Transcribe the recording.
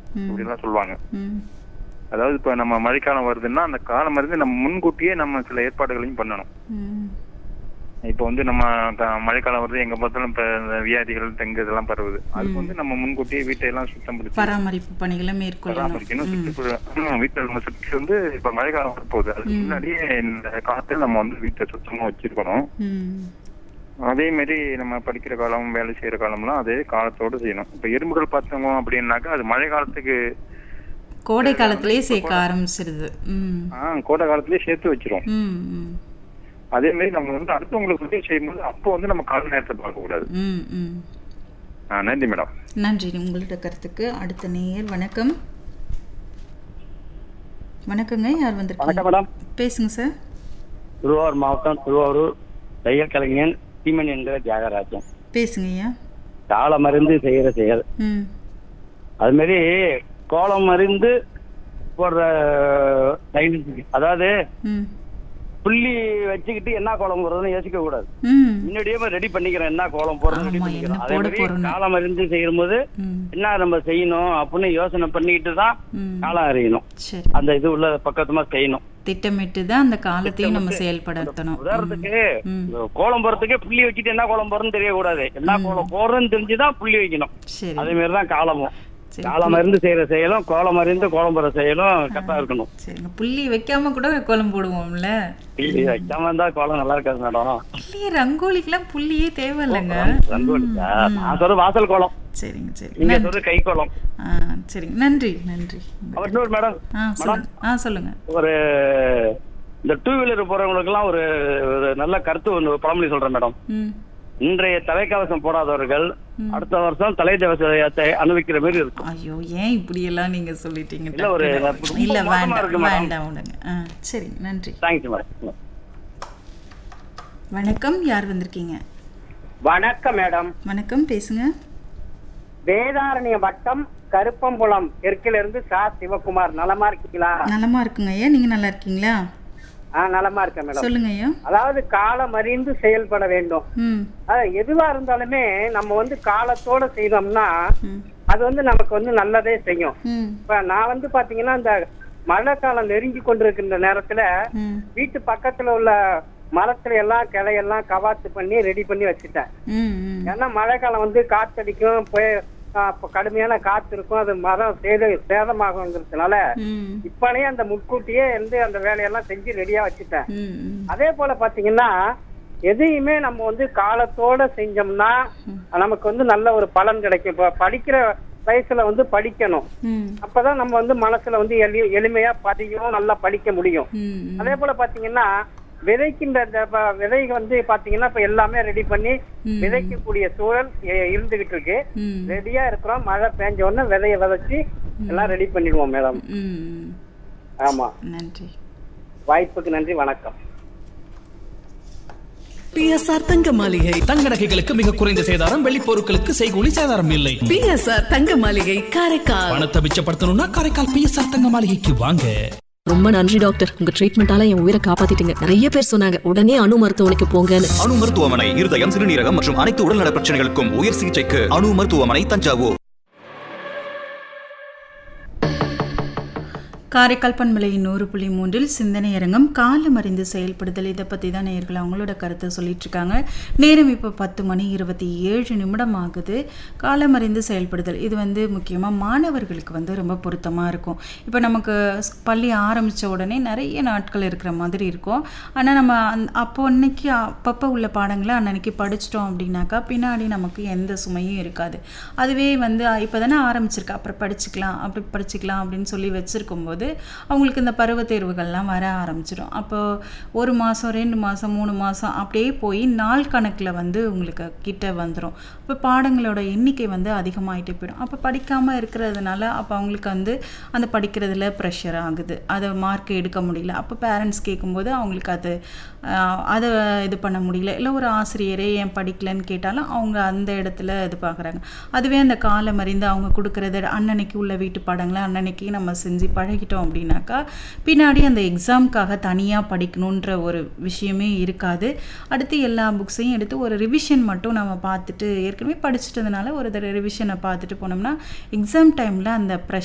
இப்படிலாம் சொல்லுவாங்க ம் அதாவது இப்ப நம்ம மழைக்காலம் வருதுன்னா அந்த காலம் இருந்து நம்ம முன்கூட்டியே நம்ம சில ஏற்பாடுகளையும் பண்ணணும் ம் இப்போ வந்து நம்ம க- மழைக்காலம் வருது எங்க பார்த்தாலும் இப்ப இந்த வியாதிகள் தெங்கு இதெல்லாம் பரவுது அதுக்கு வந்து நம்ம முன்கூட்டியே வீட்டை எல்லாம் சுத்தம் படுத்தி பராமரிப்பு பணிகளை மேற்கொள்ளணும் பராமரிக்கணும் ம் சுற்றுப்புற ஆமா, வீட்டை நம்ம சுற்றி வந்து இப்ப மழைக்காலம் வரப்போகுது அதுக்கு முன்னாடியே இந்த காலத்துல நம்ம வந்து வீட்டை சுத்தமா வச்சிருக்கணும் ம் அதே மாதிரி நம்ம படிக்கிற காலம் வேலை செய்யற காலம்லாம் அதே காலத்தோட செய்யணும் இப்ப எறும்புகள் பார்த்தோம் அப்படின்னாக்கா அது மழை காலத்துக்கு கோடை காலத்திலேயே சேர்க்க ஆரம்பிச்சிருது ம் ஆஹ் கோடை காலத்திலேயே சேர்த்து வச்சிரும் ம் ம் அதே மாதிரி நம்ம வந்து அடுத்தவங்களுக்கு உதவி செய்யும்போது அப்போ வந்து நம்ம கால நேரத்தை பார்க்க கூடாது ம் ம் ஆஹ் நன்றி மேடம் நன்றி உங்களோட கருத்துக்கு அடுத்த நேயர் வணக்கம் வணக்கங்க யார் வணக்கம் வந்திருக்கீங்க மேடம் பேசுங்க சார் திருவாரூர் மாவட்டம் திருவாரூர் தையல் கலைஞன் சீமன் என்கிற தியாகராஜன் பேசுங்க ஐயா கால மருந்து செய்யற செயல் ம் அது மாதிரி கோலம் மருந்து போடுற scientific. அதாவது ம் புள்ளி வச்சுக்கிட்டு என்ன கோலம் போடுறதுன்னு யோசிக்க கூடாது ம் முன்னாடியே ரெடி பண்ணிக்கிறேன் என்ன கோலம் போடுறது ரெடி ஆமா, பண்ணிக்கிறோம் என்ன அதே போட மாதிரி போறோம்னு. கால மருந்து செய்யும் போது ம் என்ன நம்ம செய்யணும் அப்படின்னு யோசனை பண்ணிக்கிட்டு தான் ம் காலம் அறியணும் சரி அந்த இது உள்ள பக்கத்துமா செய்யணும் திட்டமிட்டு தான் அந்த காலத்தையும் நம்ம செயல்படுத்தணும் உதாரணத்துக்கு ம். இந்த கோலம் போறதுக்கே புள்ளி வச்சுட்டு என்ன கோலம் போறதுன்னு தெரியக்கூடாது என்ன கோலம் போடுறதுன்னு தெரிஞ்சுதான் புள்ளி வைக்கணும் சரி அதே மாதிரி தான் காலமும் சரி காலம் மருந்து செய்யற செயலும் கோலம் மருந்து கோலம் போற செயலும் கரெக்டா இருக்கணும் சரிங்க புள்ளி வைக்காம கூட கோலம் போடுவோம்ல புள்ளி வைக்காம இருந்தா கோலம் நல்லா இருக்காது மேடம் இல்லையே ரங்கோலிக்கெல்லாம் புள்ளியே தேவையில்லைங்க ரங்கோலிக்கா நான் சொல்ற வாசல் கோலம் சரிங்க சரி நீங்க சொல்ற கை கோலம் ஆ சரிங்க நன்றி நன்றி அவர் இன்னொரு மேடம் ஆ சொல்லுங்க ஆ சொல்லுங்க ஒரு இந்த டூ வீலர் போறவங்களுக்கு எல்லாம் ஒரு ஒரு நல்ல கருத்து ஒன்று பழமொழி சொல்றேன் மேடம் ம் இன்றைய தலைக்கவசம் போடாதவர்கள் அடுத்த வருஷம் தலை கவசத்தை அனுபவிக்கிற மாதிரி இருக்கும் ஐயோ ஏன் இப்படி எல்லாம் நீங்க சொல்லிட்டீங்க இல்ல, ஒரு டக்குனு? ரொம்ப இல்ல மோசமா வேண்டாம் இருக்கு மேடம். வேண்டாம் விடுங்க ஆ சரிங்க நன்றி தேங்க்யூ மேடம் வணக்கம் யார் வந்திருக்கீங்க வணக்கம் மேடம் வணக்கம் பேசுங்க வேதாரண்ய வட்டம் கருப்பம்புலம் தெற்கிலிருந்து சா சிவகுமார் நலமா இருக்கீங்களா நலமா இருக்குங்க ஐயா நீங்க நல்லா இருக்கீங்களா ஆ நலமா இருக்கேன் மேடம் சொல்லுங்க ஐயா அதாவது காலம் அறிந்து செயல்பட வேண்டும் ம் அதாவது எதுவா இருந்தாலுமே நம்ம வந்து காலத்தோட செய்தோம்னா ம் அது வந்து நமக்கு வந்து நல்லதே செய்யும் ம் இப்ப நான் வந்து பாத்தீங்கன்னா இந்த மழை காலம் நெருங்கி கொண்டிருக்கின்ற நேரத்துல ம் வீட்டு பக்கத்துல உள்ள மரத்துல எல்லாம் கிளையெல்லாம் கவாத்து பண்ணி ரெடி பண்ணி வச்சுட்டேன் ம் ம் ஏன்னா மழை காலம் வந்து காத்தடிக்கும் புய- ஆ, அப்ப கடுமையான காத்து இருக்கும் அது மரம் சேத சேதமாகுங்கிறதுனால ம் இப்பனே அந்த முன்கூட்டியே வந்து அந்த வேலையெல்லாம் செஞ்சு ரெடியா வச்சுட்டேன் ம் ம் அதே போல பாத்தீங்கன்னா எதையுமே நம்ம வந்து காலத்தோட செஞ்சோம்னா நமக்கு வந்து நல்ல ஒரு பலன் கிடைக்கும் இப்ப படிக்கிற வயசுல வந்து படிக்கணும் ம் அப்பதான் நம்ம வந்து மனசுல வந்து எளி எளிமையா பதியும் நல்லா படிக்க முடியும் ம் ம் அதே போல பாத்தீங்கன்னா விதைக்கின்ற இந்த ப- விதை வந்து பாத்தீங்கன்னா இப்ப எல்லாமே ரெடி பண்ணி ம். விதைக்கக்கூடிய சூழல் எ- இருந்துகிட்டு இருக்கு ம் ரெடியா இருக்கிறோம் மழை பெஞ்ச உடனே விதைய விதைச்சு எல்லாம் ரெடி பண்ணிடுவோம் மேடம் ம் ம். ஆமா நன்றி வாய்ப்புக்கு நன்றி வணக்கம் பிஎஸ்ஆர் தங்க மாளிகை தங்க நகைகளுக்கு மிக குறைந்த சேதாரம் வெள்ளி பொருட்களுக்கு செய்கூலி சேதாரம் இல்லை பிஎஸ்ஆர் தங்க மாளிகை காரைக்கால் பணத்தை மிச்சப்படுத்தணும்னா காரைக்கால் பிஎஸ்ஆர் தங்க மாளிகைக்கு வாங்க ரொம்ப நன்றி டாக்டர் உங்க ட்ரீட்மெண்டால என் உயிரை காப்பாத்திட்டீங்க நிறைய பேர் சொன்னாங்க உடனே அணு மருத்துவமனைக்கு போங்கன்னு அணு மருத்துவமனை இருதயம் சிறுநீரகம் மற்றும் அனைத்து உடல்நல பிரச்சனைகளுக்கும் உயர் சிகிச்சைக்கு அணு மருத்துவமனை தஞ்சாவூர் காரைக்கால் பண்பலை நூறு புள்ளி மூன்றில் சிந்தனை அரங்கம் காலம் அறிந்து செயல்படுதல் இதை பற்றி தான் நேர்கள் அவங்களோட கருத்தை சொல்லிட்டு இருக்காங்க நேரம் இப்போ பத்து மணி இருபத்தி ஏழு நிமிடம் ஆகுது காலம் அறிந்து செயல்படுதல் இது வந்து முக்கியமாக மாணவர்களுக்கு வந்து ரொம்ப பொருத்தமாக இருக்கும் இப்போ நமக்கு ஸ்- பள்ளி ஆரம்பித்த உடனே நிறைய நாட்கள் இருக்கிற மாதிரி இருக்கும் ஆனால் நம்ம அந் அப்போ அன்னைக்கு அப்பப்போ உள்ள பாடங்களை அன்னன்னைக்கு படிச்சிட்டோம் அப்படின்னாக்கா பின்னாடி நமக்கு எந்த சுமையும் இருக்காது அதுவே வந்து இப்போ தானே ஆரம்பிச்சிருக்கு அப்புறம் படிச்சுக்கலாம் அப்படி படிச்சுக்கலாம் அப்படின்னு சொல்லி வச்சுருக்கும் போது அவங்களுக்கு இந்த பருவத் தேர்வுகள்லாம் வர ஆரம்பிச்சிடும் அப்போ ஒரு மாதம் ரெண்டு மாதம் மூணு மாதம் அப்படியே போய் நாள் கணக்கில் வந்து உங்களுக்கு கிட்ட வந்துடும் அப்போ பாடங்களோட எண்ணிக்கை வந்து அதிகமாயிட்டே போயிடும் அப்போ படிக்காமல் இருக்கிறதுனால அப்போ அவங்களுக்கு வந்து அந்த படிக்கிறதுல ப்ரெஷர் ஆகுது அதை மார்க் எடுக்க முடியல அப்போ பேரண்ட்ஸ் கேட்கும்போது அவங்களுக்கு அது ஆஹ், அதை இது பண்ண முடியல இல்லை ஒரு ஆசிரியரே ஏன் படிக்கலன்னு கேட்டாலும் அவங்க அந்த இடத்துல இது பார்க்குறாங்க அதுவே அந்த காலம் அறிந்து அவங்க கொடுக்குறது அன்னன்னைக்கு உள்ள வீட்டு பாடங்களை அன்னன்னைக்கு நம்ம செஞ்சு பழகிட்டோம் அப்படின்னாக்கா பின்னாடி அந்த எக்ஸாம்க்காக தனியாக படிக்கணுன்ற ஒரு விஷயமே இருக்காது அடுத்து எல்லா புக்ஸையும் எடுத்து ஒரு ரிவிஷன் மட்டும் நம்ம பார்த்துட்டு ஏற்கனவே படிச்சிட்டதுனால ஒரு தடவை ரிவிஷனை பார்த்துட்டு போனோம்னா எக்ஸாம் டைமில் அந்த ப்ரெஷர்